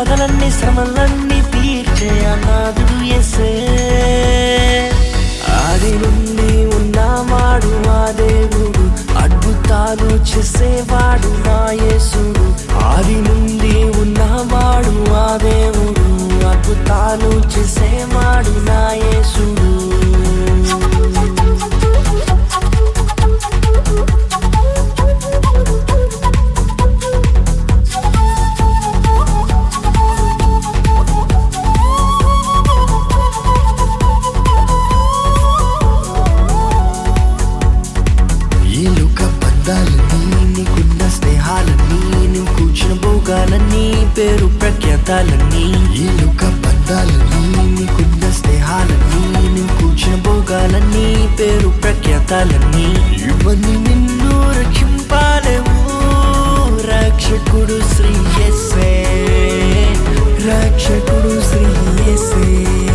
బాధలన్నీ శ్రమలన్నీ తీర్చే అనాథుడు ఎసే ఆది నుండి ఉన్నవాడు ఆ దేవుడు అద్భుతాలు చేసేవాడు నా యేసుడు ఆది నుండి ఉన్నవాడు ఆ దేవుడు అద్భుతాలు చేసేవాడు నా యేసుడు ఈ లోక బంధాలన్నీ నీకున్న స్నేహాలన్నీ నువ్వు కూర్చున్న భోగాలన్నీ పేరు ప్రఖ్యాతాలన్నీ ఈ లోక బంధాలన్నీ నీకున్న స్నేహాలన్నీ నువ్వు కూర్చున్న భోగాలన్నీ పేరు ప్రఖ్యాతాలన్నీ ఇవన్నీ నిన్ను రక్షింపాలేవు రక్షకుడు శ్రీ యేసే రక్షకుడు శ్రీ యేసే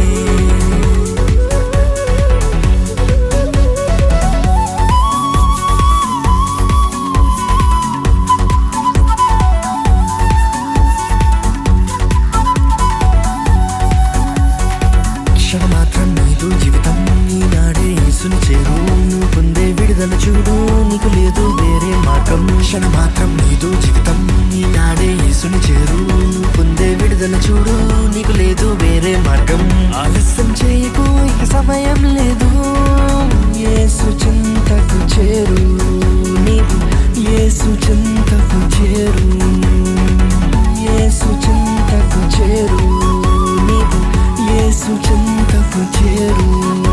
క్షణమాత్రం నీదు జీవితం ఈనాడే యేసుని చేరు నువ్వు పొందే విడుదల చూడు నీకు లేదు వేరే మార్గం క్షణమాత్రం నీదు జీవితం ఈనాడే యేసుని చేరు నువ్వు పొందే విడుదల చూడు నీకు లేదు వేరే మార్గం ఆలస్యం చేయకు ఇక సమయం లేదు యేసు చింతకు చేరు నీవు యేసు చింతకు చేరు యేసు చింతకు చేరు నీవు యేసు చింతకు చేరు